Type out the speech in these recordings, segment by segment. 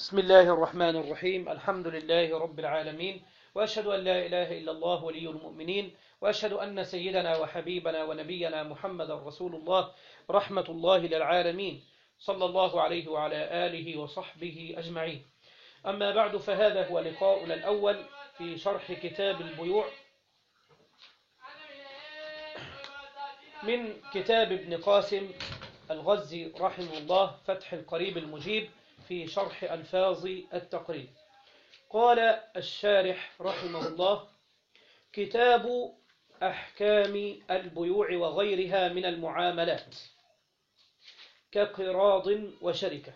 بسم الله الرحمن الرحيم الحمد لله رب العالمين وأشهد أن لا إله إلا الله ولي المؤمنين وأشهد أن سيدنا وحبيبنا ونبينا محمد رسول الله رحمة الله للعالمين صلى الله عليه وعلى آله وصحبه أجمعين أما بعد فهذا هو لقاؤنا الأول في شرح كتاب البيوع من كتاب ابن قاسم الغزي رحمه الله فتح القريب المجيب في شرح ألفاظ التقريب قال الشارح رحمه الله كتاب أحكام البيوع وغيرها من المعاملات كقراض وشركة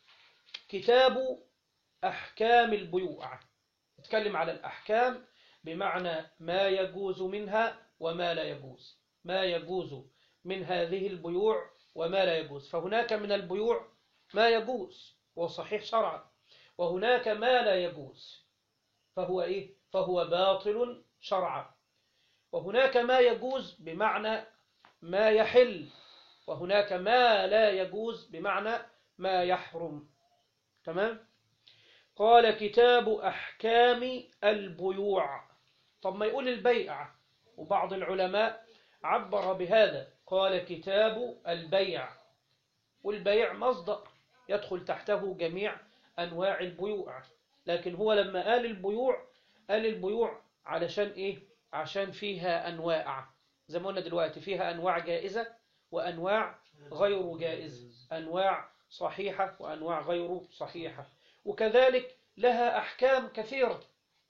كتاب أحكام البيوع نتكلم على الأحكام بمعنى ما يجوز منها وما لا يجوز ما يجوز من هذه البيوع وما لا يجوز فهناك من البيوع ما يجوز وصحيح شرعا وهناك ما لا يجوز فهو إيه؟ فهو باطل شرعا وهناك ما يجوز بمعنى ما يحل وهناك ما لا يجوز بمعنى ما يحرم تمام قال كتاب أحكام البيوع طب ما يقول البيع وبعض العلماء عبر بهذا قال كتاب البيع والبيع مصدر يدخل تحته جميع أنواع البيوع لكن هو لما قال البيوع قال البيوع علشان إيه عشان فيها أنواع زي ما قلنا دلوقتي فيها أنواع جائزة وأنواع غير جائزة أنواع صحيحة وأنواع غير صحيحة وكذلك لها أحكام كثيرة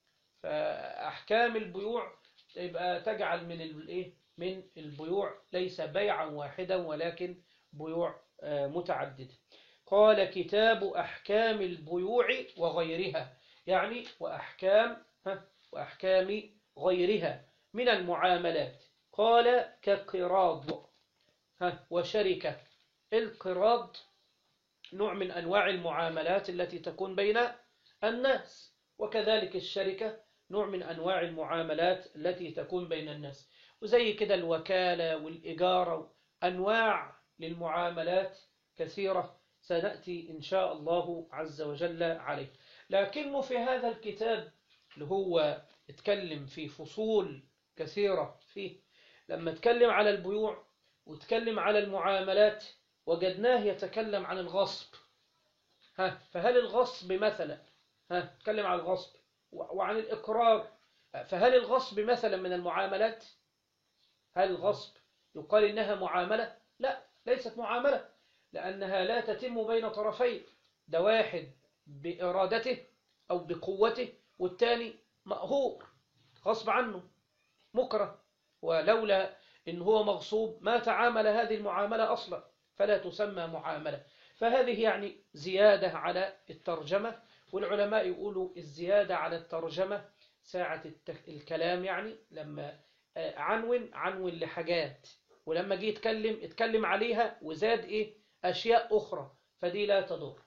فأحكام البيوع يبقى تجعل من الإيه من البيوع ليس بيعا واحدا ولكن بيوع متعددة قال كتاب أحكام البيوع وغيرها يعني وأحكام وأحكام غيرها من المعاملات قال كقراض وشركة القراض نوع من أنواع المعاملات التي تكون بين الناس وكذلك الشركة نوع من أنواع المعاملات التي تكون بين الناس وزي كده الوكالة والإجارة أنواع للمعاملات كثيرة سنأتي إن شاء الله عز وجل عليه لكنه في هذا الكتاب اللي هو اتكلم في فصول كثيرة فيه لما اتكلم على البيوع واتكلم على المعاملات وجدناه يتكلم عن الغصب ها فهل الغصب مثلا ها اتكلم عن الغصب وعن الإقرار فهل الغصب مثلا من المعاملات هل الغصب يقال إنها معاملة لا ليست معاملة لأنها لا تتم بين طرفين ده واحد بإرادته أو بقوته والتاني مأهور غصب عنه مكره ولولا إن هو مغصوب ما تعامل هذه المعاملة أصلا فلا تسمى معاملة فهذه يعني زيادة على الترجمة والعلماء يقولوا الزيادة على الترجمة ساعة الكلام يعني لما عنون عنون لحاجات ولما جه يتكلم اتكلم عليها وزاد ايه أشياء أخرى فدي لا تضر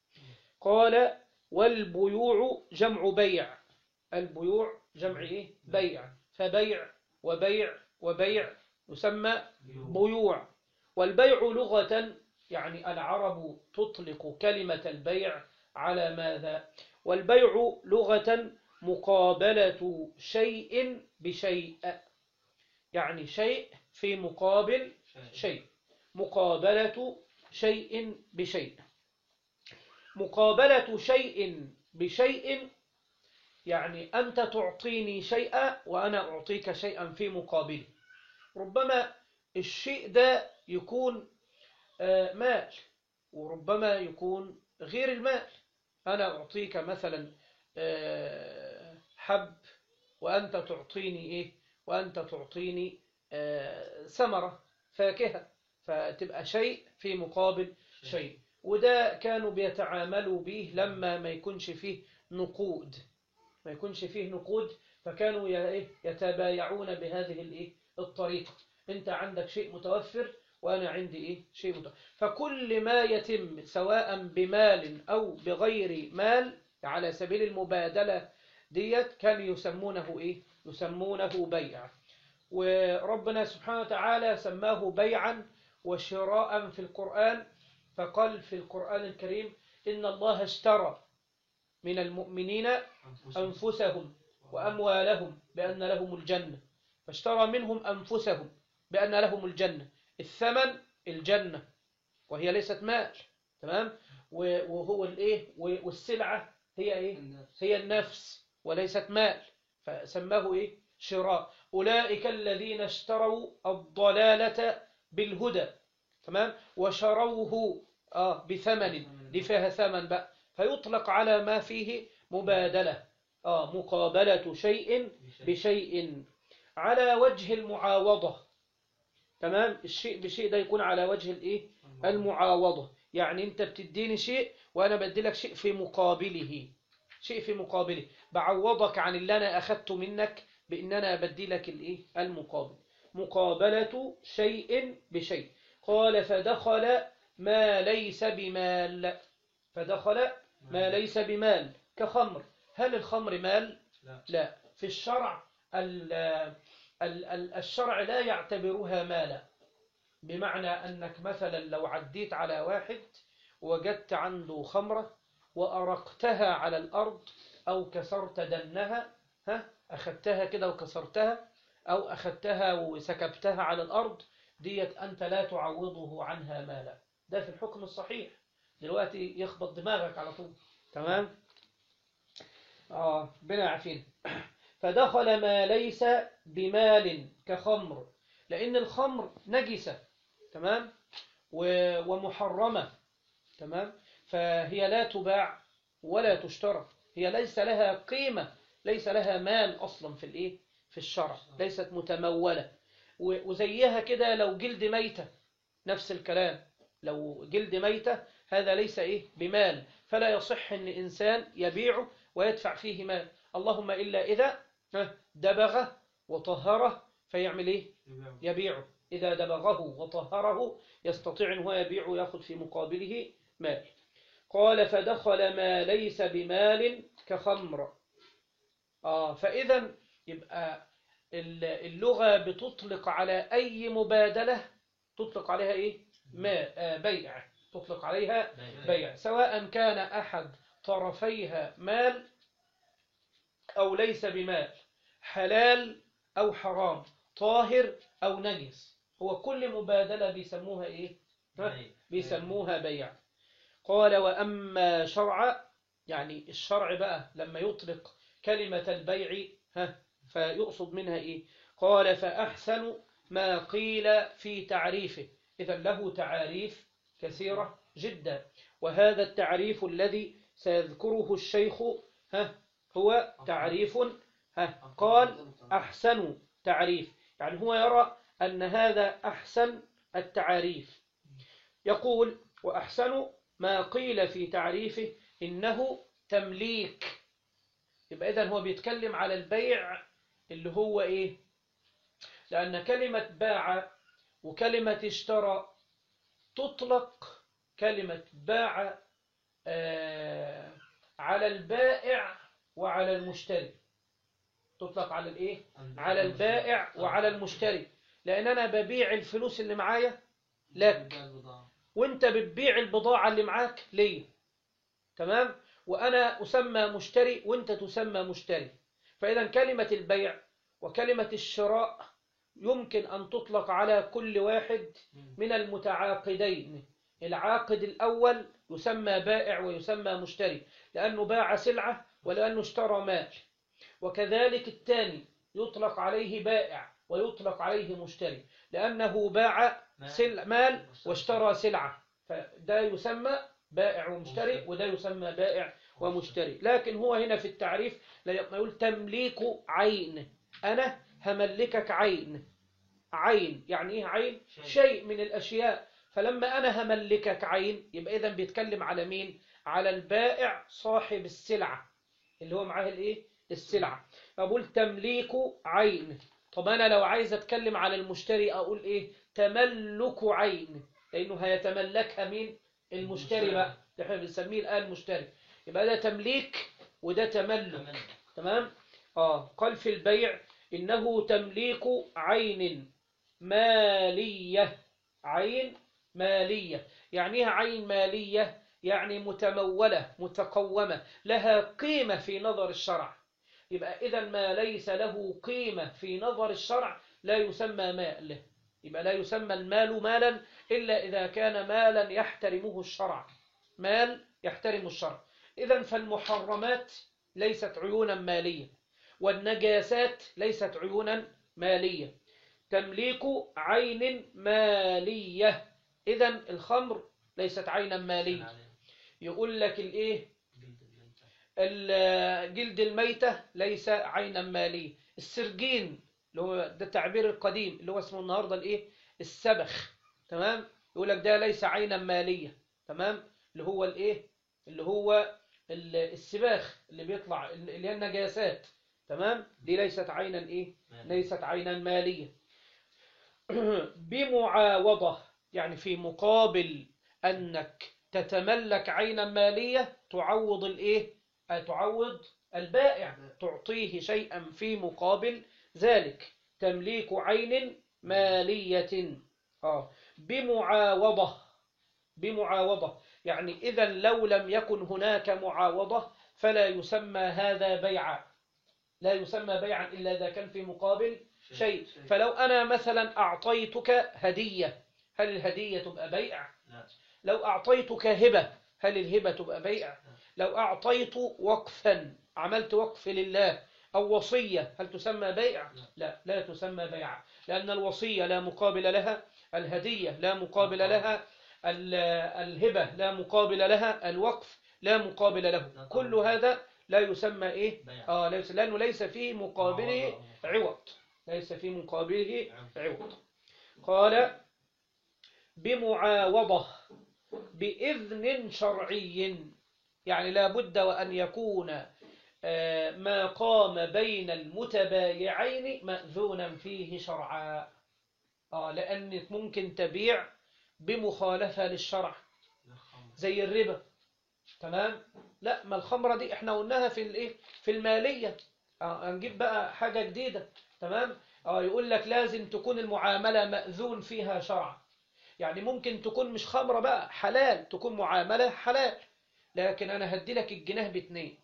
قال والبيوع جمع بيع البيوع جمع إيه؟ بيع فبيع وبيع وبيع يسمى بيوع والبيع لغة يعني العرب تطلق كلمة البيع على ماذا والبيع لغة مقابلة شيء بشيء يعني شيء في مقابل شيء مقابلة شيء بشيء مقابلة شيء بشيء يعني أنت تعطيني شيئا وأنا أعطيك شيئا في مقابله ربما الشيء ده يكون مال وربما يكون غير المال أنا أعطيك مثلا حب وأنت تعطيني إيه وأنت تعطيني ثمرة فاكهة فتبقى شيء في مقابل شيء وده كانوا بيتعاملوا به لما ما يكونش فيه نقود ما يكونش فيه نقود فكانوا يتبايعون بهذه الايه الطريقة انت عندك شيء متوفر وانا عندي ايه شيء متوفر فكل ما يتم سواء بمال او بغير مال على سبيل المبادلة ديت كانوا يسمونه ايه يسمونه بيع وربنا سبحانه وتعالى سماه بيعا وشراء في القرآن فقال في القرآن الكريم إن الله اشترى من المؤمنين أنفسهم وأموالهم بأن لهم الجنة فاشترى منهم أنفسهم بأن لهم الجنة الثمن الجنة وهي ليست مال تمام و- وهو الايه و- والسلعة هي ايه هي النفس وليست مال فسماه ايه شراء أولئك الذين اشتروا الضلالة بالهدى تمام وشروه آه بثمن دي فيها ثمن بقى فيطلق على ما فيه مبادلة آه مقابلة شيء بشيء على وجه المعاوضة تمام الشيء بشيء ده يكون على وجه الايه المعاوضة يعني انت بتديني شيء وانا بدي لك شيء في مقابله شيء في مقابله بعوضك عن اللي انا اخدته منك بان انا بدي لك الايه المقابل مقابلة شيء بشيء قال فدخل ما ليس بمال فدخل ما ليس بمال كخمر هل الخمر مال لا. لا في الشرع ال ال ال الشرع لا يعتبرها مالا بمعنى أنك مثلا لو عديت على واحد وجدت عنده خمرة وأرقتها على الأرض أو كسرت دنها ها أخذتها كده وكسرتها أو أخذتها وسكبتها على الأرض ديت أنت لا تعوضه عنها مالا ده في الحكم الصحيح دلوقتي يخبط دماغك على طول تمام آه بنا عارفين فدخل ما ليس بمال كخمر لأن الخمر نجسة تمام و- ومحرمة تمام فهي لا تباع ولا تشترى هي ليس لها قيمة ليس لها مال أصلا في الإيه في الشرع ليست متمولة و- وزيها كده لو جلد ميتة نفس الكلام لو جلد ميتة هذا ليس إيه بمال فلا يصح أن إنسان يبيعه ويدفع فيه مال اللهم إلا إذا ها، دبغه وطهره فيعمل إيه يبيعه إذا دبغه وطهره يستطيع أن هو يبيع ويأخذ في مقابله مال قال فدخل ما ليس بمال كخمر آه فإذا يبقى ال- اللغة بتطلق على أي مبادلة تطلق عليها إيه ما آه بيع تطلق عليها بيع سواء كان أحد طرفيها مال أو ليس بمال حلال أو حرام طاهر أو نجس هو كل مبادلة بيسموها إيه ها؟ بيسموها بيع قال وأما شرع يعني الشرع بقى لما يطلق كلمة البيع ها فيقصد منها إيه قال فأحسن ما قيل في تعريفه إذا له تعاريف كثيرة جدا وهذا التعريف الذي سيذكره الشيخ ها هو تعريف ها قال أحسن تعريف يعني هو يرى أن هذا أحسن التعاريف يقول وأحسن ما قيل في تعريفه إنه تمليك يبقى إذن هو بيتكلم على البيع اللي هو إيه لأن كلمة باع وكلمة اشترى تطلق كلمة باع آه على البائع وعلى المشتري تطلق على الإيه على البائع وعلى المشتري لأن أنا ببيع الفلوس اللي معايا لك وانت بتبيع البضاعة اللي معاك ليه تمام وأنا أسمى مشتري وانت تسمى مشتري فإذا كلمة البيع وكلمة الشراء يمكن أن تطلق على كل واحد من المتعاقدين العاقد الأول يسمى بائع ويسمى مشتري لأنه باع سلعة ولأنه اشترى مال وكذلك الثاني يطلق عليه بائع ويطلق عليه مشتري لأنه باع سلع مال واشترى سلعة فده يسمى بائع ومشتري وده يسمى بائع ومشتري لكن هو هنا في التعريف لا يقول تمليك عين أنا هملكك عين عين يعني إيه عين شيء من الأشياء فلما أنا هملكك عين يبقى إذا بيتكلم على مين على البائع صاحب السلعة اللي هو معاه الإيه السلعة فأقول تمليك عين طب أنا لو عايز أتكلم على المشتري أقول إيه تملك عين لأنه هيتملكها مين المشتري بقى اللي احنا بنسميه الآن مشتري يبقى ده تمليك وده تملك تمام آه قال في البيع إنه تمليك عين مالية عين مالية يعني ايه عين مالية يعني متمولة متقومة لها قيمة في نظر الشرع يبقى إذا ما ليس له قيمة في نظر الشرع لا يسمى مال يبقى لا يسمى المال مالا إلا إذا كان مالا يحترمه الشرع مال يحترم الشرع إذا فالمحرمات ليست عيونا مالية والنجاسات ليست عيونا مالية تمليك عين مالية إذا الخمر ليست عينا مالية يقول لك الإيه جلد الميتة ليس عينا مالية السرجين اللي هو ده التعبير القديم اللي هو اسمه النهاردة الإيه السبخ تمام يقول لك ده ليس عينا مالية تمام اللي هو الإيه اللي هو السباخ اللي بيطلع اللي هي النجاسات تمام دي ليست عينا إيه ليست عينا مالية بمعاوضة يعني في مقابل أنك تتملك عينا مالية تعوض الإيه تعوض البائع تعطيه شيئا في مقابل ذلك تمليك عين مالية آه بمعاوضة بمعاوضة يعني إذا لو لم يكن هناك معاوضة فلا يسمى هذا بيعا لا يسمى بيعا إلا إذا كان في مقابل شيء فلو أنا مثلا أعطيتك هدية هل الهدية تبقى بيع لا لو أعطيتك هبة هل الهبة تبقى بيع لو أعطيت وقفا عملت وقف لله أو وصية هل تسمى بيع لا لا تسمى بيع لأن الوصية لا مقابل لها الهدية لا مقابل لها ال- الهبة لا مقابل لها الوقف لا مقابل له كل هذا لا يسمى إيه بيع آه ليس لأنه ليس في مقابله عوض ليس في مقابله عوض قال بمعاوضة بإذن شرعي يعني لا بد وأن يكون آه، ما قام بين المتبايعين مأذونا فيه شرعا آه لأنك ممكن تبيع بمخالفة للشرع زي الربا تمام لا ما الخمرة دي احنا قلناها في الايه في المالية آه هنجيب بقى حاجة جديدة تمام اه يقول لك لازم تكون المعاملة مأذون فيها شرعا يعني ممكن تكون مش خمرة بقى حلال تكون معاملة حلال لكن انا هدي لك الجنيه باتنين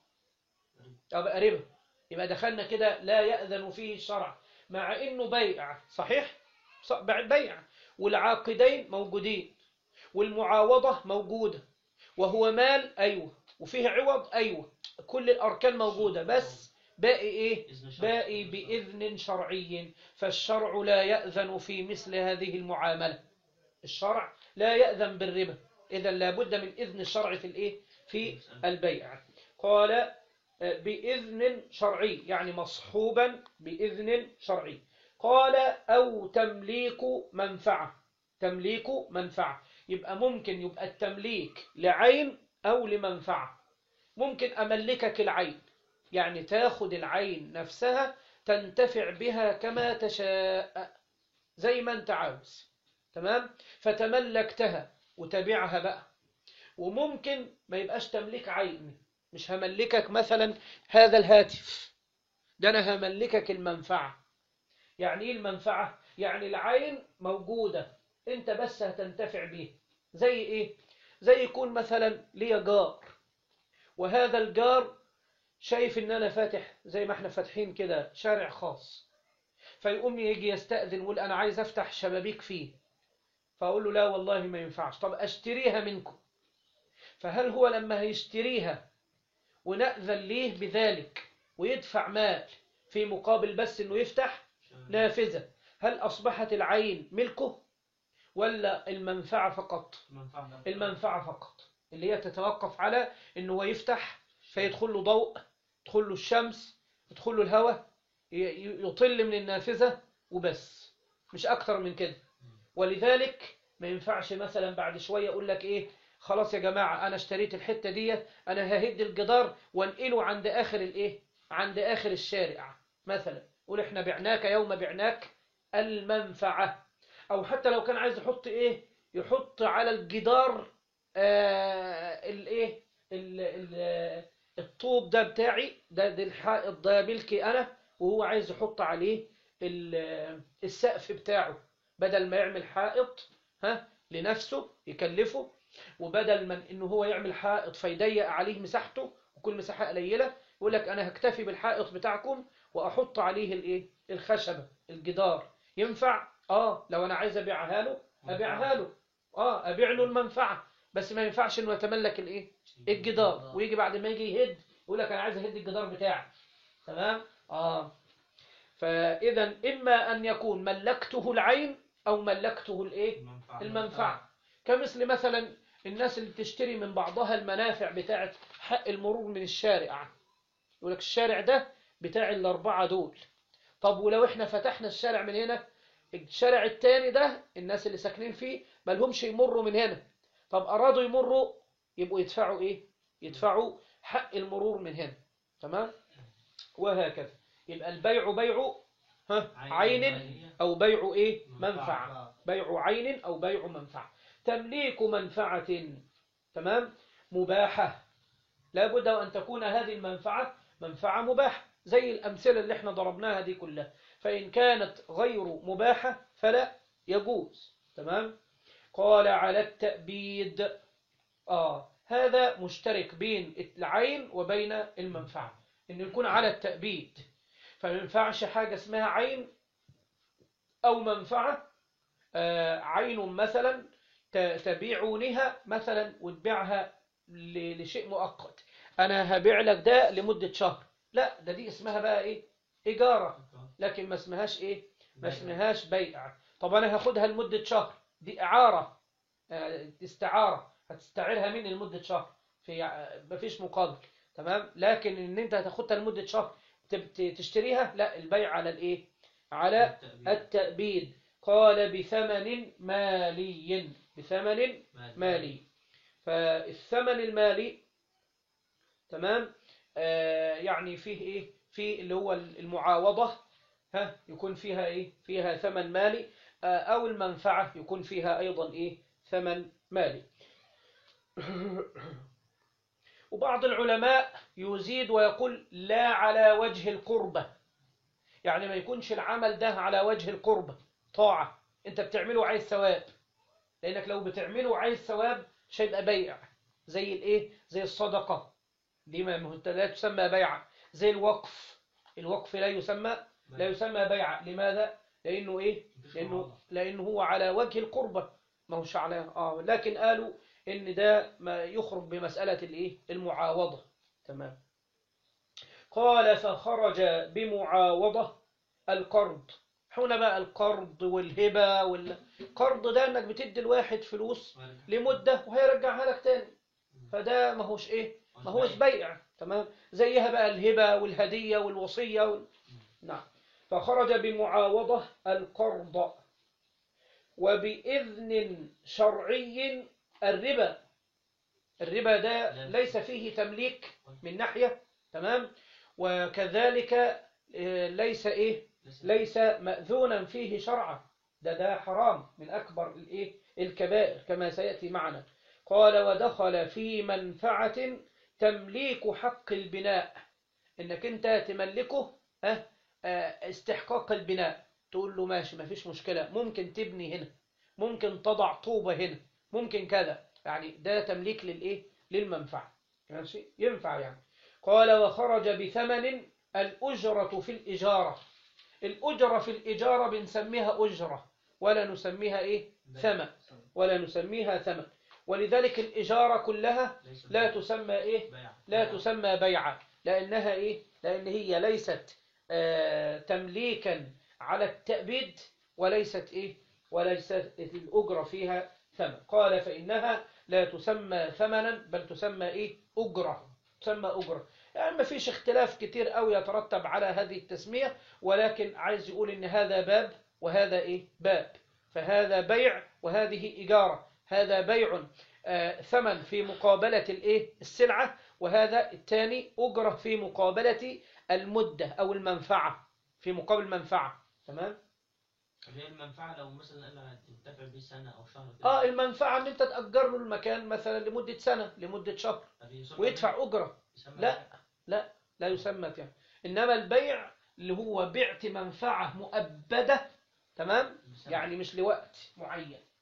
ابقى ربا يبقى دخلنا كده لا يأذن فيه الشرع مع انه بيع صحيح ص- بيع والعاقدين موجودين والمعاوضة موجودة وهو مال أيوة وفيه عوض أيوة كل الأركان موجودة بس باقي إيه إذن شرعي. باقي بإذن شرعي فالشرع لا يأذن في مثل هذه المعاملة الشرع لا يأذن بالربا إذا لابد من إذن الشرع في الإيه في البيع قال آه، بإذن شرعي يعني مصحوبا بإذن شرعي قال أو تمليك منفعة تمليك منفعة يبقى ممكن يبقى التمليك لعين أو لمنفعة ممكن أملكك العين يعني تاخد العين نفسها تنتفع بها كما تشاء زي ما انت عاوز تمام فتملكتها وتبيعها بقى وممكن ما يبقاش تمليك عين مش هملكك مثلا هذا الهاتف ده انا هملكك المنفعة يعني ايه المنفعة يعني العين موجودة انت بس هتنتفع بيها زي ايه زي يكون مثلا ليا جار وهذا الجار شايف ان انا فاتح زي ما احنا فاتحين كده شارع خاص فيقوم يجي يستأذن ويقول انا عايز افتح شبابيك فيه فاقول له لا والله ما ينفعش طب اشتريها منكم فهل هو لما هيشتريها ونأذن ليه بذلك ويدفع مال في مقابل بس انه يفتح نافذة هل أصبحت العين ملكه ولا المنفعة فقط المنفعة فقط اللي هي تتوقف على انه هو يفتح فيدخل له ضوء يدخل له الشمس يدخل له الهواء ي- يطل من النافذة وبس مش أكتر من كده ولذلك ما ينفعش مثلا بعد شوية أقول لك إيه خلاص يا جماعة أنا اشتريت الحتة دي أنا ههد الجدار وانقله عند آخر الإيه عند آخر الشارع مثلا قول إحنا بعناك يوم بعناك المنفعة أو حتى لو كان عايز يحط إيه يحط على الجدار آه الإيه ال- ال- الطوب ده بتاعي ده, ده الحائط ده ملكي أنا وهو عايز يحط عليه ال- السقف بتاعه بدل ما يعمل حائط ها لنفسه يكلفه وبدل من انه هو يعمل حائط فيضيق عليه مساحته وكل مساحة قليلة يقول لك انا هكتفي بالحائط بتاعكم واحط عليه الايه الخشبة الجدار ينفع اه لو انا عايز ابيعها له ابيعها له اه ابيع له المنفعة بس ما ينفعش انه يتملك الايه الجدار ويجي بعد ما يجي يهد يقول لك انا عايز اهد الجدار بتاعي تمام اه فاذا اما ان يكون ملكته العين او ملكته الايه المنفعة المنفعه كمثل مثلا الناس اللي بتشتري من بعضها المنافع بتاعه حق المرور من الشارع يقول لك الشارع ده بتاع الاربعه دول طب ولو احنا فتحنا الشارع من هنا الشارع التاني ده الناس اللي ساكنين فيه ما لهمش يمروا من هنا طب ارادوا يمروا يبقوا يدفعوا ايه يدفعوا حق المرور من هنا تمام وهكذا يبقى البيع بيع ها عين او بيع ايه منفعه بيع عين أو بيع منفعة تمليك منفعة تمام مباحة لابد أن تكون هذه المنفعة منفعة مباحة زي الأمثلة اللي احنا ضربناها دي كلها فإن كانت غير مباحة فلا يجوز تمام قال على التأبيد آه هذا مشترك بين العين وبين المنفعة إنه يكون على التأبيد فما ينفعش حاجة اسمها عين أو منفعة آه، عين مثلا ت- تبيعونها مثلا وتبيعها ل- لشيء مؤقت انا هبيع لك ده لمدة شهر لا ده دي اسمها بقى ايه اجارة لكن ما اسمهاش ايه ما اسمهاش بيع طب انا هاخدها لمدة شهر دي اعارة آه، استعارة هتستعيرها مني لمدة شهر في ع- مفيش مقابل تمام لكن ان انت هتاخدها لمدة شهر تب- ت- تشتريها لا البيع على الايه على التأبيد قال بثمن مالي بثمن مالي فالثمن المالي تمام آه يعني فيه ايه في اللي هو المعاوضة ها يكون فيها ايه فيها ثمن مالي آه او المنفعة يكون فيها ايضا ايه ثمن مالي وبعض العلماء يزيد ويقول لا على وجه القربة يعني ما يكونش العمل ده على وجه القربة طاعة انت بتعمله عايز ثواب لانك لو بتعمله عايز ثواب مش هيبقى بيع زي الايه زي الصدقة دي ما ما هو لا تسمى بيعا زي الوقف الوقف لا يسمى لا يسمى بيعا لماذا لانه ايه لانه لانه هو على وجه القربة ما هوش على اه لكن قالوا ان ده ما يخرج بمسألة الايه المعاوضة تمام قال فخرج بمعاوضة القرض هنا بقى القرض والهبة والقرض ده انك بتدي الواحد فلوس لمدة وهيرجعها لك تاني فده ما هوش ايه ما هوش بيع تمام زيها بقى الهبة والهدية والوصية وال... نعم فخرج بمعاوضة القرض وبإذن شرعي الربا الربا ده ليس فيه تمليك من ناحية تمام وكذلك آه، ليس ايه ليس مأذونا فيه شرعا ده ده حرام من أكبر الايه الكبائر كما سيأتي معنا قال ودخل في منفعة تمليك حق البناء انك انت تملكه اه اه استحقاق البناء تقول له ماشي ما فيش مشكلة ممكن تبني هنا ممكن تضع طوبة هنا ممكن كذا يعني ده تمليك للايه للمنفعة ماشي ينفع يعني قال وخرج بثمن الأجرة في الإجارة الأجرة في الإجارة بنسميها أجرة ولا نسميها إيه ثمن ولا نسميها ثمن ولذلك الإجارة كلها لا تسمى إيه لا تسمى بيعا لأنها إيه لأن هي ليست آه تمليكا على التأبيد وليست إيه وليست الأجرة فيها ثمن قال فإنها لا تسمى ثمنا بل تسمى إيه أجرة تسمى أجرة يعني ما فيش اختلاف كتير قوي يترتب على هذه التسمية ولكن عايز يقول إن هذا باب وهذا إيه باب فهذا بيع وهذه إجارة هذا بيع آه ثمن في مقابلة الإيه السلعة وهذا الثاني أجرة في مقابلة المدة أو المنفعة في مقابل منفعة تمام هي المنفعة لو مثلا أنا تنتفع بيه سنة أو شهر كده. اه المنفعة ان انت تأجر له المكان مثلا لمدة سنة لمدة شهر طب يسمى ويدفع أجرة يسمى لا. بيع؟ لا لا يسمى يعني إنما البيع اللي هو بعت منفعة مؤبدة تمام يسمى- يعني مش لوقت معين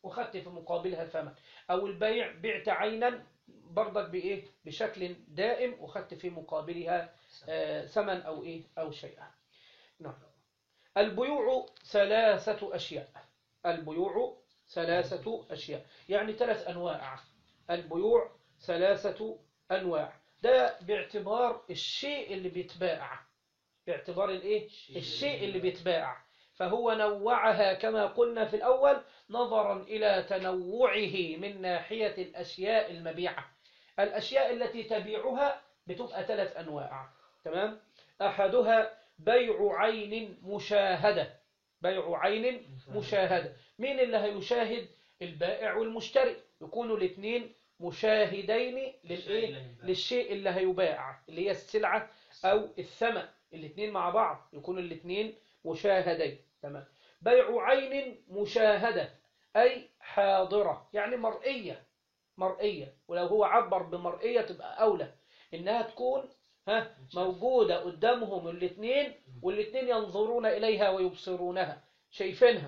وخدت في مقابلها ثمن أو البيع بعت عينا برضك بإيه بشكل دائم وخدت في مقابلها آه، ثمن أو إيه أو شيئا نعم البيوع ثلاثة أشياء البيوع ثلاثة أشياء يعني ثلاث أنواع البيوع ثلاثة أنواع ده باعتبار الشيء اللي بيتباع باعتبار الايه الشيء اللي بيتباع فهو نوعها كما قلنا في الأول نظرا إلى تنوعه من ناحية الأشياء المبيعة الأشياء التي تبيعها بتبقى ثلاث أنواع تمام أحدها بيع عين مشاهدة بيع عين مشاهدة مين اللي هيشاهد البائع والمشتري يكونوا الاثنين مشاهدين للإيه للشيء اللي هيباع اللي هي السلعة أو الثمن الاثنين مع بعض يكونوا الاثنين مشاهدين تمام بيع عين مشاهدة أي حاضرة يعني مرئية مرئية ولو هو عبر بمرئية تبقى أولى إنها تكون ها موجودة قدامهم الاثنين والاثنين ينظرون إليها ويبصرونها شايفينها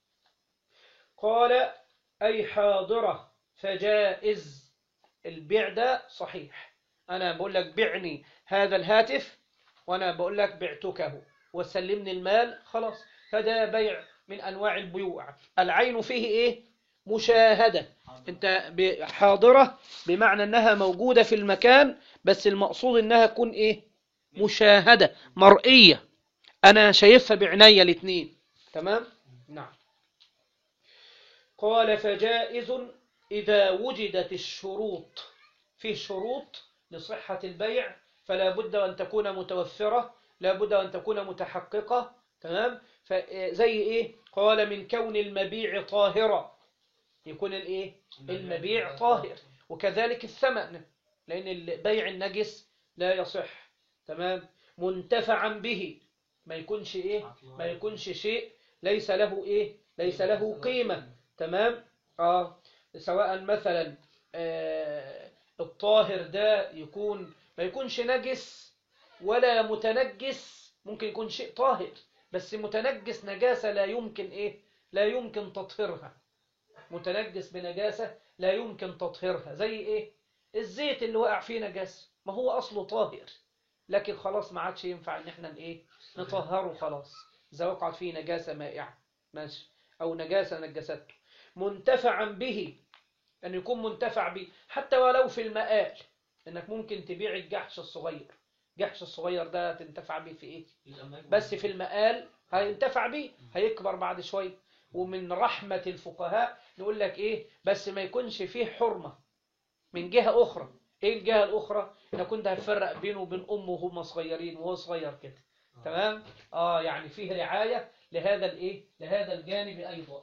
قال أي حاضرة فجائز البيع ده صحيح أنا بقول لك بعني هذا الهاتف وأنا بقول لك بعتكه وسلمني المال خلاص فده بيع من أنواع البيوع العين فيه إيه مشاهدة انت ب- حاضرة بمعنى انها موجودة في المكان بس المقصود انها تكون ايه مشاهدة مرئية انا شايفها بعناية الاثنين تمام نعم قال فجائز اذا وجدت الشروط في شروط لصحة البيع فلا بد أن تكون متوفرة لا بد أن تكون متحققة تمام فزي إيه قال من كون المبيع طاهرا يكون الإيه المبيع طاهر وكذلك الثمن لأن البيع النجس لا يصح تمام منتفعا به ما يكونش إيه ما يكونش شيء ليس له إيه ليس له قيمة تمام آه سواء مثلا آه الطاهر ده يكون ما يكونش نجس ولا متنجس ممكن يكون شيء طاهر بس متنجس نجاسة لا يمكن إيه لا يمكن تطهيرها متنجس بنجاسة لا يمكن تطهيرها زي إيه الزيت اللي وقع فيه نجاسة ما هو أصله طاهر لكن خلاص ما عادش ينفع إن إحنا إيه نطهره خلاص إذا وقعت فيه نجاسة مائعة ماشي أو نجاسة نجسته منتفعا به أن يكون منتفع به حتى ولو في المآل إنك ممكن تبيع الجحش الصغير الجحش الصغير ده تنتفع به في إيه بس في المآل هينتفع به هيكبر بعد شوية ومن رحمة الفقهاء نقول لك إيه بس ما يكونش فيه حرمة من جهة أخرى إيه الجهة الأخرى أنا كنت هفرق بينه وبين أمه وهم صغيرين وهو صغير كده تمام آه يعني فيه رعاية لهذا الإيه لهذا الجانب أيضا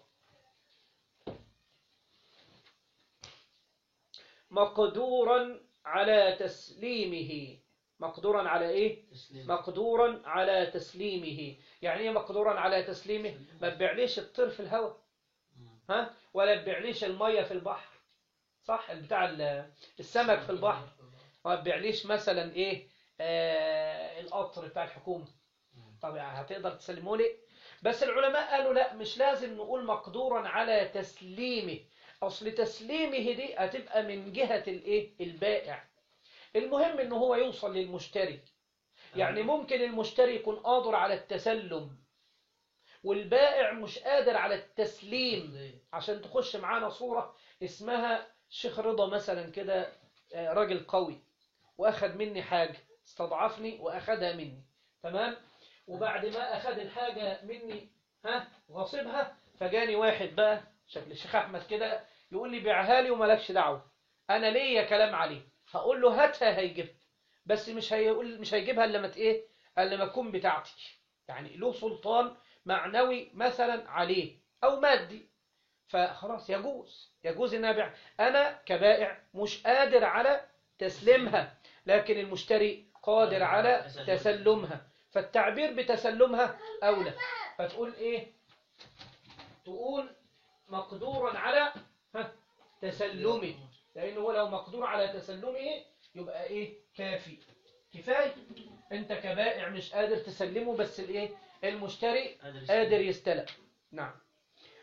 مقدورا على تسليمه مقدورا على ايه مقدورا على تسليمه يعني ايه مقدورا على تسليمه ما تبيعليش الطير في الهواء ها ولا تبيعليش الميه في البحر صح بتاع السمك في البحر ما تبيعليش مثلا ايه آه القطر بتاع الحكومه طب هتقدر تسلمه لي بس العلماء قالوا لا مش لازم نقول مقدورا على تسليمه اصل تسليمه دي هتبقى من جهة الايه البائع المهم ان هو يوصل للمشتري يعني ممكن المشتري يكون قادر على التسلم والبائع مش قادر على التسليم عشان تخش معانا صورة اسمها الشيخ رضا مثلا كده راجل قوي واخد مني حاجة استضعفني واخدها مني تمام وبعد ما اخد الحاجة مني ها غصبها فجاني واحد بقى شكل الشيخ احمد كده يقول لي بيعها لي ومالكش دعوه انا ليا كلام عليه هقول له هاتها هيجيبها بس مش هيقول مش هيجيبها الا ما ايه الا ما تكون بتاعتي يعني له سلطان معنوي مثلا عليه او مادي فخلاص يجوز يجوز ان ابيع انا كبائع مش قادر على تسليمها لكن المشتري قادر على تسلمها فالتعبير بتسلمها اولى فتقول ايه تقول مقدورا على تسلمه لأنه هو لو مقدور على تسلمه يبقى إيه كافي كفاية أنت كبائع مش قادر تسلمه بس الإيه المشتري قادر يستلم نعم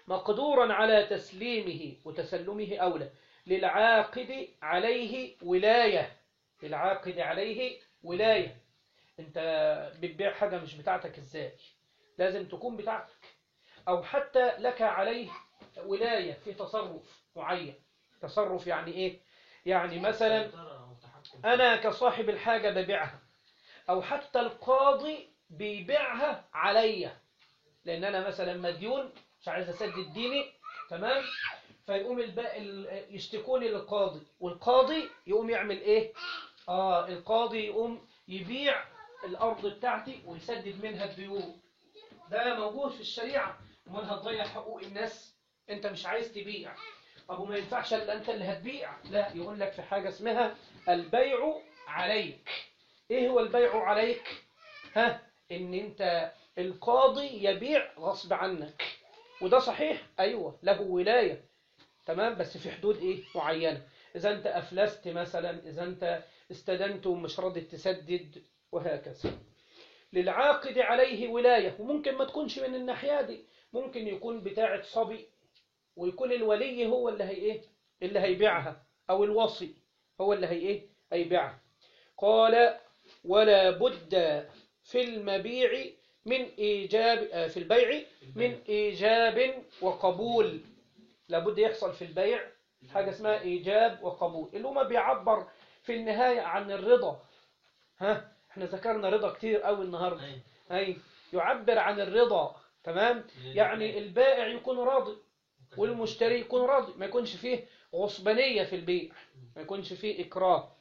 مقدورا على تسليمه وتسلمه أولى للعاقد عليه ولاية للعاقد عليه ولاية انت بتبيع حاجة مش بتاعتك ازاي لازم تكون بتاعتك او حتى لك عليه ولاية في تصرف معين تصرف يعني ايه يعني مثلا سيطرة أو تحكم. أنا كصاحب الحاجة ببيعها أو حتى القاضي بيبيعها عليا لأن أنا مثلا مديون مش عايز أسدد ديني تمام فيقوم الباقي ال- يشتكوني للقاضي والقاضي يقوم يعمل إيه؟ آه القاضي يقوم يبيع الأرض بتاعتي ويسدد منها الديون ده موجود في الشريعة امال هتضيع حقوق الناس أنت مش عايز تبيع طب وما ينفعش الا انت اللي هتبيع لا يقول لك في حاجة اسمها البيع عليك ايه هو البيع عليك ها ان انت القاضي يبيع غصب عنك وده صحيح ايوه له ولاية تمام بس في حدود ايه معينة اذا انت افلست مثلا اذا انت استدنت ومش راضي تسدد وهكذا للعاقد عليه ولاية وممكن ما تكونش من الناحية دي ممكن يكون بتاعة صبي ويكون الولي هو اللي هي ايه اللي هيبيعها او الوصي هو اللي هي ايه هيبيعها قال ولا بد في المبيع من ايجاب آه، في البيع من ايجاب وقبول لابد يحصل في البيع حاجه اسمها ايجاب وقبول اللي هما بيعبر في النهايه عن الرضا ها احنا ذكرنا رضا كتير قوي النهارده أيوة. اي يعبر عن الرضا تمام يعني البائع يكون راضي والمشتري يكون راضي ما يكونش فيه غصبانية في البيع ما يكونش فيه إكراه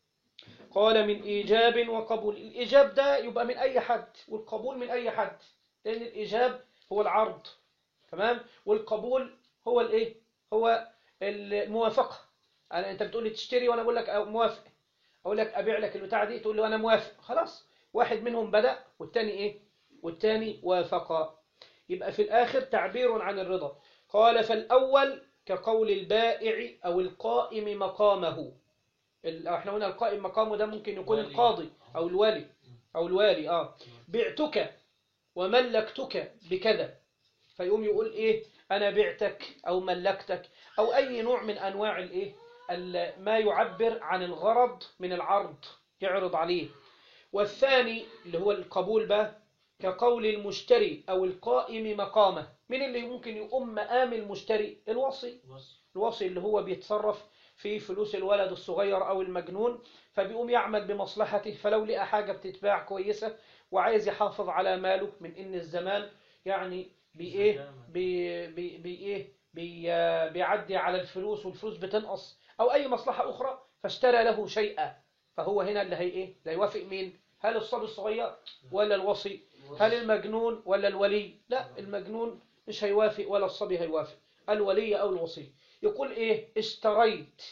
قال من إيجاب وقبول الإيجاب ده يبقى من أي حد والقبول من أي حد لأن الإيجاب هو العرض تمام والقبول هو الإيه هو الموافقة أنا أنت بتقول لي تشتري وأنا بقول لك أه موافق أقول لك أبيع لك البتاعة دي تقول لي أنا موافق خلاص واحد منهم بدأ والتاني إيه والتاني وافق يبقى في الآخر تعبير عن الرضا قال فالأول كقول البائع أو القائم مقامه ال- احنا قلنا القائم مقامه ده ممكن يكون والي. القاضي أو الوالي أو الوالي آه بعتك وملكتك بكذا فيقوم يقول إيه أنا بعتك أو ملكتك أو أي نوع من أنواع الإيه ال- ما يعبر عن الغرض من العرض يعرض عليه والثاني اللي هو القبول بقى كقول المشتري أو القائم مقامه مين اللي ممكن يقوم مقام المشتري الوصي بص الوصي اللي هو بيتصرف في فلوس الولد الصغير أو المجنون فبيقوم يعمل بمصلحته فلو لقى حاجة بتتباع كويسة وعايز يحافظ على ماله من إن الزمان يعني بإيه بي بي بي إيه بي بيعدي على الفلوس والفلوس بتنقص أو أي مصلحة أخرى فاشترى له شيئا فهو هنا اللي هي إيه لا يوافق مين هل الصبي الصغير ولا الوصي هل المجنون ولا الولي لا المجنون مش هيوافق ولا الصبي هيوافق الولي أو الوصي يقول إيه اشتريت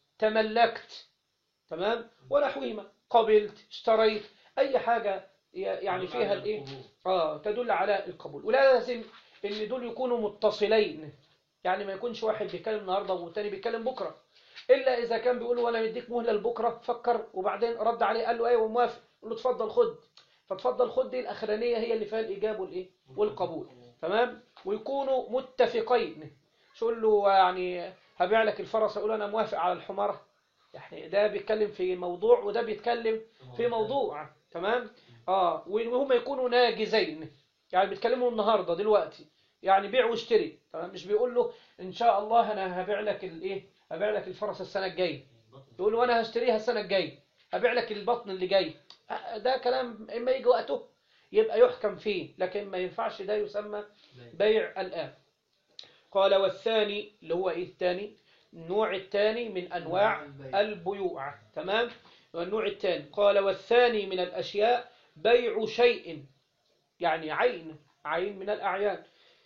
تملكت تمام ونحوهما قبلت اشتريت أي حاجة يعني فيها الإيه آه تدل على القبول ولا لازم إن دول يكونوا متصلين يعني ما يكونش واحد بيتكلم النهاردة والتاني بيتكلم بكرة إلا إذا كان بيقول له أنا مديك مهلة لبكرة فكر وبعدين رد عليه قال له أيوه موافق قال له اتفضل خد فتفضل خد دي الأخرانية هي اللي فيها الإيجاب والإيه والقبول تمام ويكونوا متفقين شو قول له يعني هبيع لك الفرس يقول أنا موافق على الحمارة يعني ده بيتكلم في موضوع وده بيتكلم في موضوع تمام اه وهم يكونوا ناجزين يعني بيتكلموا النهارده دلوقتي يعني بيع واشتري تمام مش بيقول له ان شاء الله انا هبيع لك الايه هبيع لك الفرس السنه الجايه يقول له انا هشتريها السنه الجايه هبيع لك البطن اللي جاي آه، ده كلام اما يجي وقته يبقى يحكم فيه لكن ما ينفعش ده يسمى بيع الآن قال والثاني اللي هو إيه الثاني النوع الثاني من أنواع البيع. البيوع تمام والنوع الثاني قال والثاني من الأشياء بيع شيء يعني عين عين من الأعيان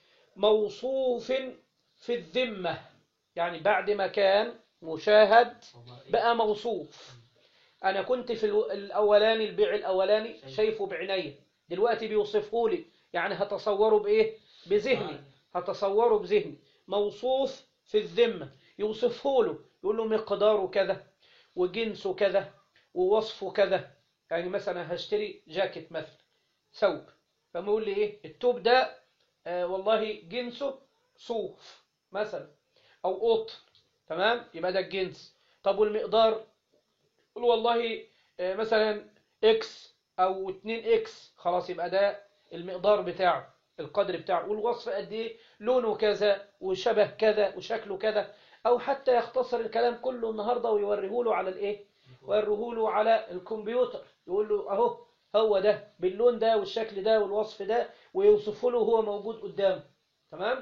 موصوف في الذمة يعني بعد ما كان مشاهد بقى موصوف أنا كنت في الو- الأولاني البيع الأولاني شايفه بعيني دلوقتي بيوصفه لي يعني هتصوره بإيه بذهني هتصوره بذهني موصوف في الذمة يوصفه له يقول له مقداره كذا وجنسه كذا ووصفه كذا يعني مثلا هشتري جاكيت مثلا ثوب فما يقول لي ايه التوب ده آه والله جنسه صوف مثلا أو قطن تمام يبقى ده الجنس طب والمقدار قول والله آه، مثلا اكس او 2 اكس خلاص يبقى ده المقدار بتاعه القدر بتاعه والوصف قد ايه لونه كذا وشبه كذا وشكله كذا او حتى يختصر الكلام كله النهارده ويوريه له على الايه ويوريه له على الكمبيوتر يقول له اهو هو ده باللون ده والشكل ده والوصف ده ويوصفه له وهو موجود قدامه تمام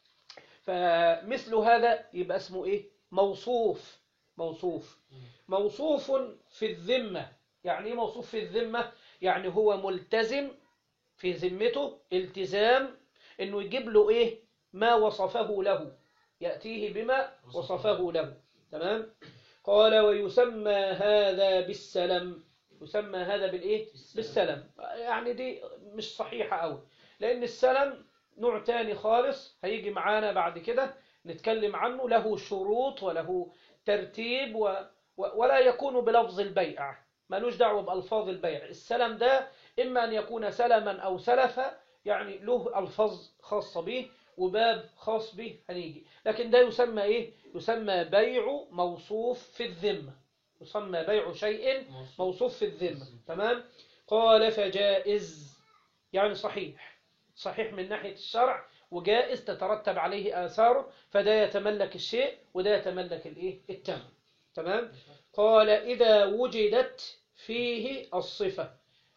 فمثل هذا يبقى اسمه ايه موصوف موصوف موصوف في الذمة يعني ايه موصوف في الذمة يعني هو ملتزم في ذمته التزام انه يجيب له ايه ما وصفه له يأتيه بما وصفه له تمام قال ويسمى هذا بالسلم يسمى هذا بالايه بالسلم يعني دي مش صحيحة قوي لان السلم نوع تاني خالص هيجي معانا بعد كده نتكلم عنه له شروط وله ترتيب و و- ولا يكون بلفظ البيع ملوش دعوة بألفاظ البيع السلم ده إما أن يكون سلما أو سلفا يعني له ألفاظ خاصة به وباب خاص به هنيجي لكن ده يسمى إيه؟ يسمى بيع موصوف في الذمة يسمى بيع شيء موصوف في الذمة تمام قال فجائز يعني صحيح صحيح من ناحية الشرع وجائز تترتب عليه آثاره فده يتملك الشيء وده يتملك الإيه التمام تمام قال إذا وجدت فيه الصفة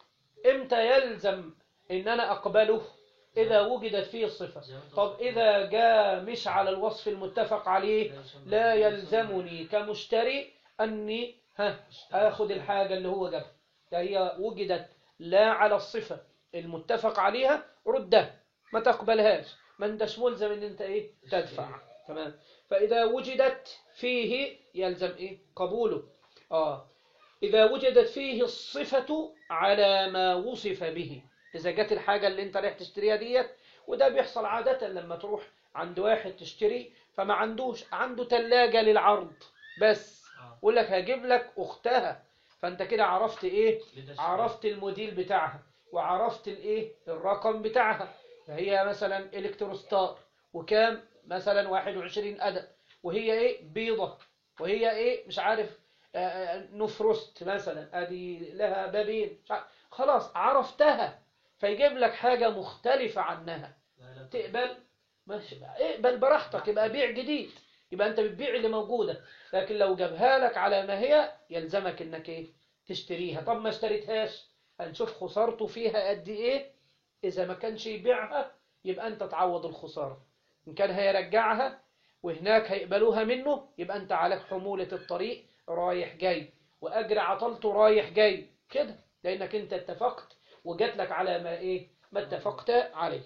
إمتى يلزم إن أنا أقبله إذا وجدت فيه الصفة طب إذا جاء مش على الوصف المتفق عليه لا يلزمني كمشتري أني ها آخذ الحاجة اللي هو جابها ده هي وجدت لا على الصفة المتفق عليها ردها ما تقبلهاش ما انتش ملزم ان انت ايه تدفع تمام فإذا وجدت فيه يلزم ايه قبوله اه إذا وجدت فيه الصفة على ما وصف به إذا جت الحاجة اللي انت رايح تشتريها ديت وده بيحصل عادة لما تروح عند واحد تشتري فما عندوش عنده تلاجة للعرض بس يقول لك هجيب لك أختها فأنت كده عرفت إيه عرفت الموديل بتاعها وعرفت الايه الرقم بتاعها فهي مثلا الكتروستار وكام مثلا 21 أداء وهي ايه بيضة وهي ايه مش عارف آه، آه، نفرست مثلا ادي لها بابين مش عارف. خلاص عرفتها فيجيب لك حاجة مختلفة عنها تقبل ماشي اقبل براحتك يبقى بيع جديد يبقى انت بتبيع اللي موجودة لكن لو جابها لك على ما هي يلزمك انك ايه تشتريها طب ما اشتريتهاش هنشوف خسارته فيها قد ايه اذا ما كانش يبيعها يبقى انت تعوض الخسارة ان كان هيرجعها وهناك هيقبلوها منه يبقى انت عليك حمولة الطريق رايح جاي واجر عطلته رايح جاي كده لانك انت اتفقت وجات لك على ما ايه ما اتفقت عليه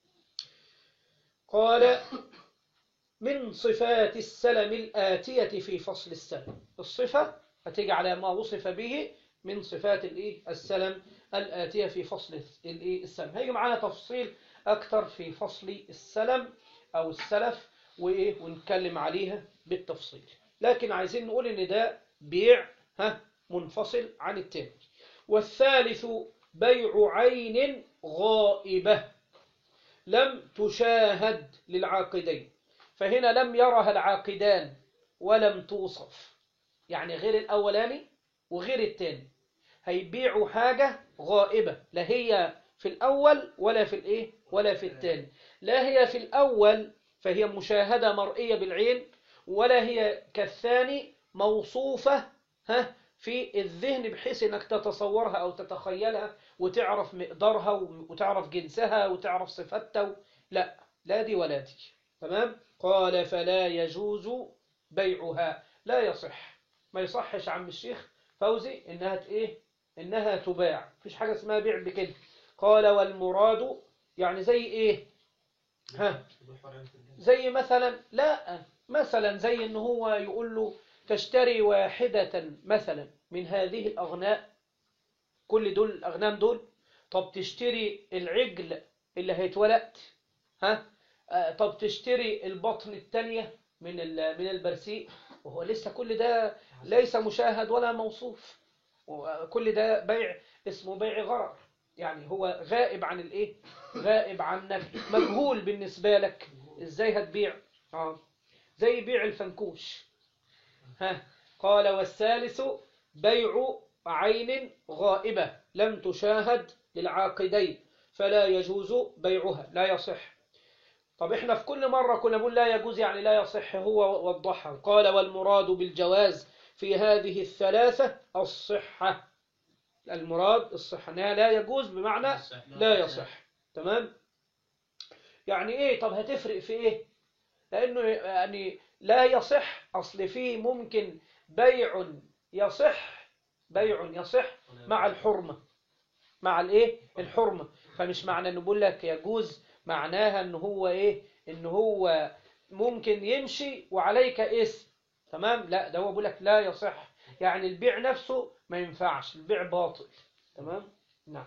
قال من صفات السلم الآتية في فصل السلم الصفة هتيجي على ما وصف به من صفات الايه السلم الآتية في فصل الايه السلم هيجي معانا تفصيل أكتر في فصل السلم أو السلف وإيه ونتكلم عليها بالتفصيل لكن عايزين نقول إن ده بيع ها منفصل عن التاني والثالث بيع عين غائبة لم تشاهد للعاقدين فهنا لم يرها العاقدان ولم توصف يعني غير الأولاني وغير التاني هيبيعوا حاجة غائبة لا هي في الأول ولا في الإيه ولا في التاني لا هي في الأول فهي مشاهدة مرئية بالعين ولا هي كالثاني موصوفة ها في الذهن بحيث انك تتصورها او تتخيلها وتعرف مقدارها وتعرف جنسها وتعرف صفتها لا لا دي ولا دي تمام قال فلا يجوز بيعها لا يصح ما يصحش عم الشيخ فوزي انها ت- ايه انها تباع مفيش حاجه اسمها بيع بكده قال والمراد يعني زي ايه ها زي مثلا لا مثلا زي ان هو يقول له تشتري واحدة مثلا من هذه الأغناء كل دول الأغنام دول طب تشتري العجل اللي هيتولد ها آه، طب تشتري البطن التانية من ال- من البرسيق وهو لسه كل ده ليس مشاهد ولا موصوف وكل ده بيع اسمه بيع غرر يعني هو غائب عن الايه غائب عنك مجهول بالنسبة لك ازاي هتبيع اه زي بيع الفنكوش ها قال والثالث بيع عين غائبة لم تشاهد للعاقدين فلا يجوز بيعها لا يصح طب احنا في كل مرة كنا نقول لا يجوز يعني لا يصح هو وضحها قال والمراد بالجواز في هذه الثلاثة الصحة المراد الصحة انها لا يجوز بمعنى لا يصح تمام يعني ايه طب هتفرق في ايه لانه يعني لا يصح اصل فيه ممكن بيع يصح بيع يصح مع الحرمة مع الايه الحرمة فمش معنى انه بقول لك يجوز معناها ان هو ايه ان هو ممكن يمشي وعليك اسم تمام لا ده هو بيقول لك لا يصح يعني البيع نفسه ما ينفعش البيع باطل تمام نعم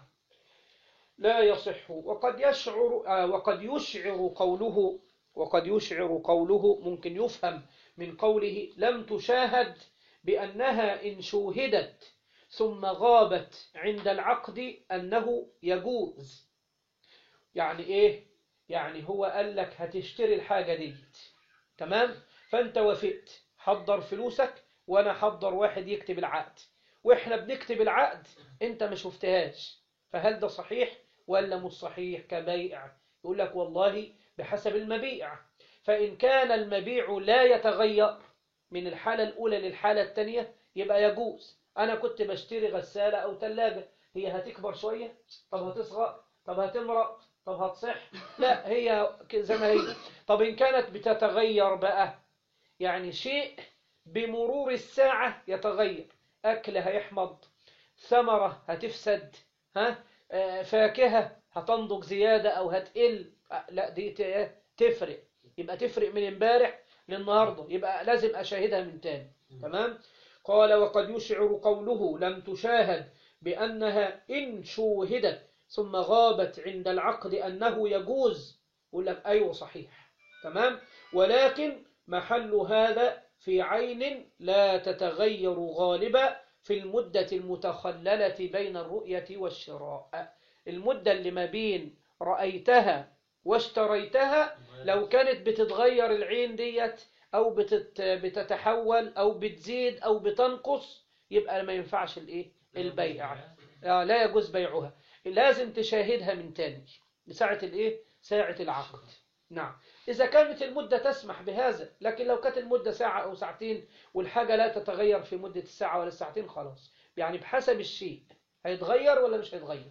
لا يصح وقد يشعر آه وقد يشعر قوله وقد يشعر قوله ممكن يفهم من قوله لم تشاهد بأنها إن شوهدت ثم غابت عند العقد أنه يجوز يعني إيه يعني هو قال لك هتشتري الحاجة دي تمام فأنت وافقت حضر فلوسك وأنا حضر واحد يكتب العقد وإحنا بنكتب العقد أنت ما شفتهاش فهل ده صحيح ولا مش صحيح كبيع يقول لك والله بحسب المبيع فإن كان المبيع لا يتغير من الحالة الأولى للحالة الثانية يبقى يجوز أنا كنت بشتري غسالة أو ثلاجة هي هتكبر شوية طب هتصغر طب هتمرق طب هتصح لا هي زي ما هي طب إن كانت بتتغير بقى يعني شيء بمرور الساعة يتغير أكل هيحمض ثمرة هتفسد ها آه، فاكهة هتنضج زيادة أو هتقل آه، لا دي ت- تفرق يبقى تفرق من امبارح للنهاردة يبقى لازم أشاهدها من تاني تمام قال وقد يشعر قوله لم تشاهد بأنها إن شوهدت ثم غابت عند العقد أنه يجوز يقول لك أيوة صحيح تمام ولكن محل هذا في عين لا تتغير غالبا في المدة المتخللة بين الرؤية والشراء المدة اللي ما بين رأيتها واشتريتها لو كانت بتتغير العين ديت أو بتت بتتحول أو بتزيد أو بتنقص يبقى ما ينفعش الإيه البيع آه، لا يجوز بيعها لازم تشاهدها من تاني لساعة الإيه ساعة العقد نعم إذا كانت المدة تسمح بهذا لكن لو كانت المدة ساعة أو ساعتين والحاجة لا تتغير في مدة الساعة ولا الساعتين خلاص يعني بحسب الشيء هيتغير ولا مش هيتغير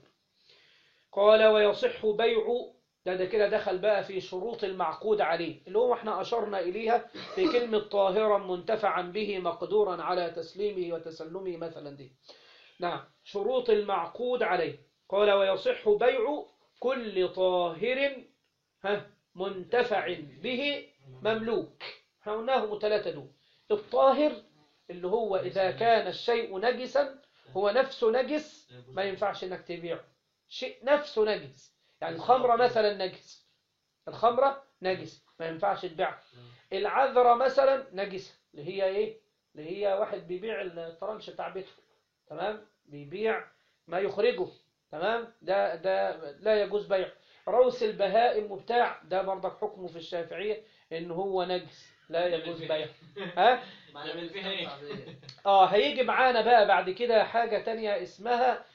قال ويصح بيع ده, ده كده دخل بقى في شروط المعقود عليه اللي هو احنا أشرنا إليها في كلمة طاهرا منتفعا به مقدورا على تسليمه وتسلمه مثلا دي نعم شروط المعقود عليه قال ويصح بيع كل طاهر ها منتفع به مملوك احنا قلناهم ثلاثة دول الطاهر اللي هو إذا كان الشيء نجسا هو نفسه نجس ما ينفعش انك تبيعه شيء نفسه نجس يعني الخمرة مثلا نجس الخمرة نجس ما ينفعش تبيعها العذرة مثلا نجسة اللي هي ايه اللي هي واحد بيبيع الطرنش بتاع بيته تمام بيبيع ما يخرجه تمام ده ده لا يجوز بيع روس البهائم وبتاع ده برضك حكمه في الشافعية ان هو نجس لا يجوز بيع ها نعمل فيها ايه؟ اه هيجي معانا بقى بعد كده حاجة تانية اسمها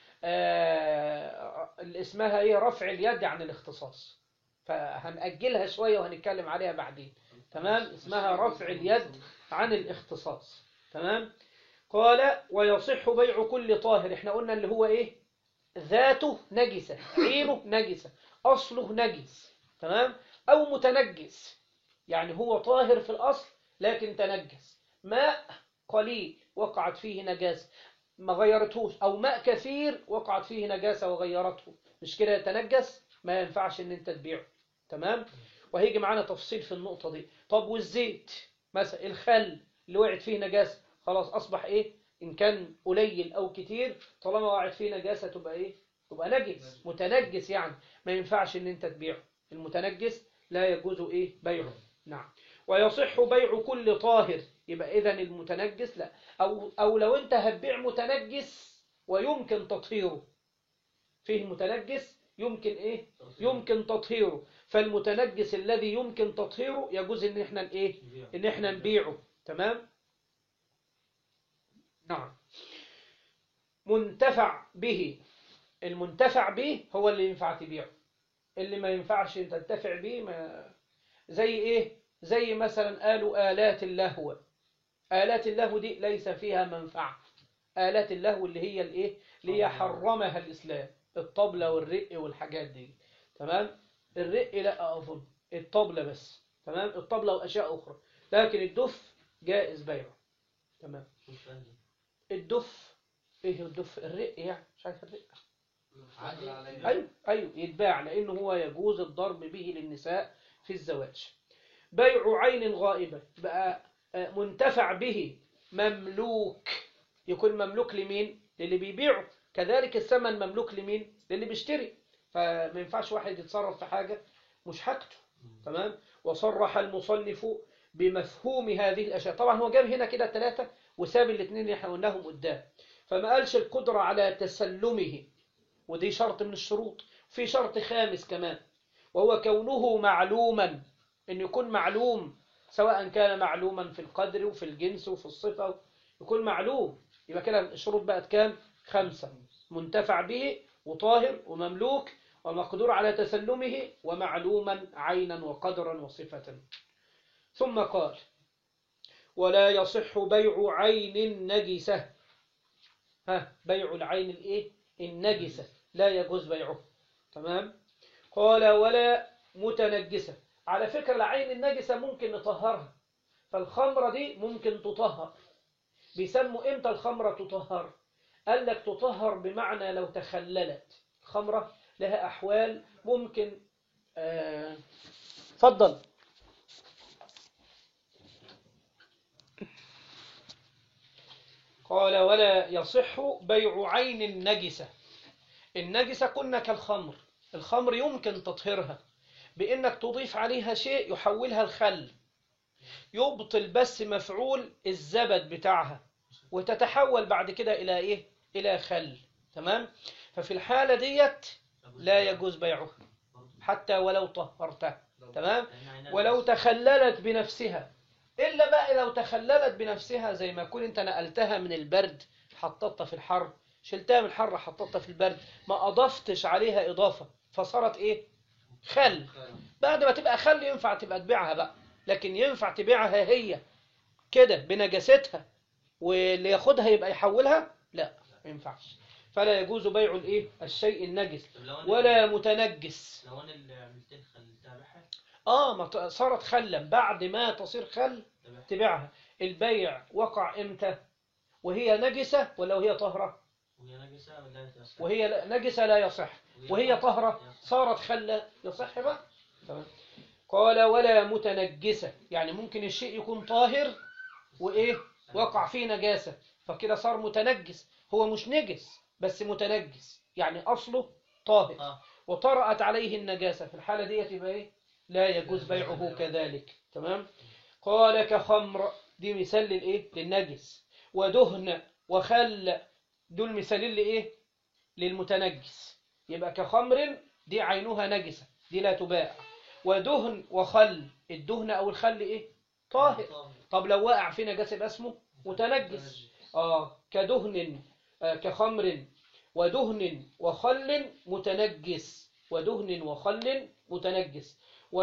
آه اللي اسمها ايه رفع اليد عن الاختصاص فهنأجلها شوية وهنتكلم عليها بعدين تمام اسمها رفع اليد عن الاختصاص تمام قال ويصح بيع كل طاهر احنا قلنا اللي هو ايه ذاته نجسة عينه نجسة أصله نجس تمام أو متنجس يعني هو طاهر في الأصل لكن تنجس ماء قليل وقعت فيه نجاسة ما غيرتهوش أو ماء كثير وقعت فيه نجاسة وغيرته مش كده يتنجس ما ينفعش ان انت تبيعه تمام وهيجي معانا تفصيل في النقطة دي طب والزيت مثلا الخل اللي وقعت فيه نجاسة خلاص أصبح إيه إن كان قليل أو كتير طالما وقعت فيه نجاسة تبقى إيه تبقى نجس متنجس يعني ما ينفعش ان انت تبيعه المتنجس لا يجوز ايه بيعه نعم ويصح بيع كل طاهر يبقى اذا المتنجس لا او او لو انت هتبيع متنجس ويمكن تطهيره فيه متنجس يمكن إيه يمكن تطهيره فالمتنجس الذي يمكن تطهيره يجوز إن إحنا إيه إن إحنا نبيعه تمام نعم منتفع به المنتفع به هو اللي ينفع تبيعه اللي ما ينفعش تنتفع به ما زي ايه زي مثلا قالوا آلات اللهو آلات اللهو دي ليس فيها منفعة آلات اللهو اللي هي الايه اللي هي حرمها الإسلام الطبلة والرق والحاجات دي تمام الرق لا أظن الطبلة بس تمام الطبلة وأشياء أخرى لكن الدف جائز بيعه تمام الدف ايه الدف الرق يعني مش عارف الرق عادي ايوه ايوه يتباع لانه هو يجوز الضرب به للنساء في الزواج بيع عين غائبة بقى آه، منتفع به مملوك يكون مملوك لمين للي بيبيعه كذلك الثمن مملوك لمين للي بيشتري فما ينفعش واحد يتصرف في حاجة مش حاجته تمام وصرح المصنف بمفهوم هذه الأشياء طبعا هو جاب هنا كده ثلاثة وساب الاثنين اللي احنا قلناهم قدام فما قالش القدرة على تسلمه ودي شرط من الشروط في شرط خامس كمان وهو كونه معلوما ان يكون معلوم سواء كان معلوما في القدر وفي الجنس وفي الصفة يكون معلوم يبقى كده الشروط بقت كام خمسة منتفع به وطاهر ومملوك ومقدور على تسلمه ومعلوما عينا وقدرا وصفة ثم قال ولا يصح بيع عين نجسة ها بيع العين الايه النجسة لا يجوز بيعه تمام قال ولا متنجسة على فكرة العين النجسة ممكن نطهرها فالخمرة دي ممكن تطهر بيسموا امتى الخمرة تطهر قال لك تطهر بمعنى لو تخللت الخمرة لها أحوال ممكن آه، اتفضل قال ولا يصح بيع عين النجسة النجسة كنا كالخمر الخمر يمكن تطهيرها بإنك تضيف عليها شيء يحولها الخل يبطل بس مفعول الزبد بتاعها وتتحول بعد كده إلى إيه؟ إلى خل تمام؟ ففي الحالة ديت لا يجوز بيعها حتى ولو طهرتها تمام؟ ولو تخللت بنفسها إلا بقى لو تخللت بنفسها زي ما كنت أنت نقلتها من البرد حطتها في الحر شلتها من الحر حطتها في البرد ما أضفتش عليها إضافة فصارت إيه؟ خل بعد ما تبقى خل ينفع تبقى تبيعها بقى لكن ينفع تبيعها هي كده بنجاستها واللي ياخدها يبقى يحولها لا ما ينفعش فلا يجوز بيع الايه الشيء النجس طب لو أنا- ولا متنجس لو انا اللي عملت لك تابعها اه ما ت- صارت خلا بعد ما تصير خل تابعها تبيعها البيع وقع امتى وهي نجسة ولا وهي طهرة وهي نجسة ولا تصح وهي لا- نجسة لا يصح وهي طهرة صارت خلة يصح بقى تمام قال ولا متنجسة يعني ممكن الشيء يكون طاهر وإيه وقع فيه نجاسة فكده صار متنجس هو مش نجس بس متنجس يعني أصله طاهر آه. وطرأت عليه النجاسة في الحالة دي يبقى إيه لا يجوز بيعه كذلك تمام قال كخمر دي مثال للإيه للنجس ودهن وخل دول مثالين لإيه للمتنجس يبقى كخمر دي عينها نجسة دي لا تباع ودهن وخل الدهن أو الخل إيه طاهر طب لو وقع في نجاسة يبقى اسمه متنجس آه كدهن آه كخمر ودهن وخل متنجس ودهن وخل متنجس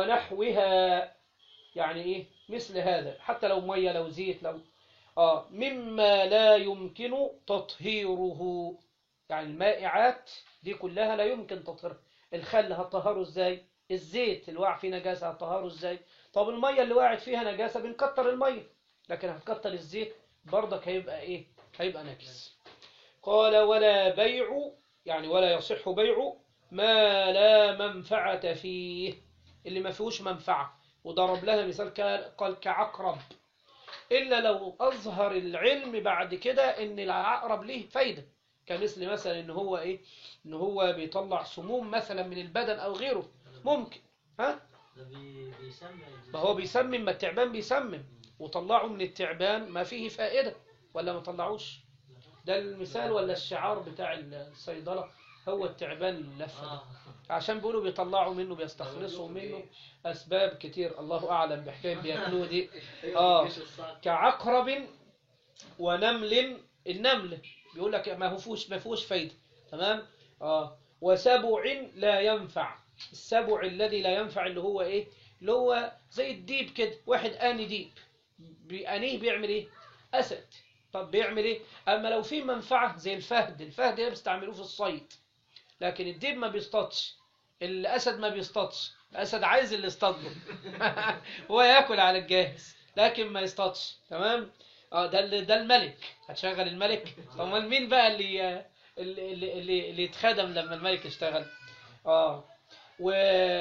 ونحوها يعني إيه مثل هذا حتى لو مية لو زيت لو آه مما لا يمكن تطهيره يعني المائعات دي كلها لا يمكن تطهيرها الخل هتطهره ازاي الزيت اللي وقع فيه نجاسة هتطهره ازاي طب المية اللي وقعت فيها نجاسة بنكتر المية لكن هتكتر الزيت برضك هيبقى ايه هيبقى نجس قال ولا بيع يعني ولا يصح بيع ما لا منفعة فيه اللي ما فيهوش منفعة وضرب لها مثال ك- قال كعقرب إلا لو أظهر العلم بعد كده إن العقرب ليه فايدة كمثل مثلا إن هو إيه إن هو بيطلع سموم مثلا من البدن أو غيره ممكن ها ده بي- بيسمى ما هو بيسمم ما التعبان بيسمم وطلعوا من التعبان ما فيه فائدة ولا ما طلعوش ده المثال ولا الشعار بتاع الصيدلة هو التعبان اللفة ده اه عشان بيقولوا بيطلعوا منه بيستخلصوا منه أسباب كتير الله أعلم بحكاية بياكلوه دي آه كعقرب ونمل النمل بيقول لك ما هو فيهوش ما فيهوش فايدة تمام اه وسبع لا ينفع السبع الذي لا ينفع اللي هو ايه اللي هو زي الديب كده واحد آني ديب بأنيه بيعمل ايه أسد طب بيعمل ايه اما لو في منفعة زي الفهد الفهد ده بيستعملوه في الصيد لكن الديب ما بيصطادش الأسد ما بيصطادش الأسد عايز اللي يصطاده هو ياكل على الجاهز لكن ما يصطادش تمام اه ده ال- ده الملك هتشغل الملك امال مين بقى اللي اللي اللي, اللي يتخدم لما الملك يشتغل اه و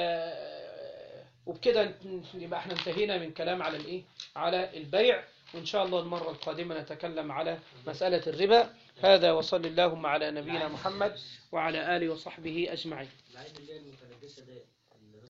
وبكده ن- يبقى احنا انتهينا من كلام على الايه على البيع وان شاء الله المره القادمه نتكلم على مساله الربا هذا وصل اللهم على نبينا محمد وعلى اله وصحبه اجمعين العين اللي هي المتنجسة ديت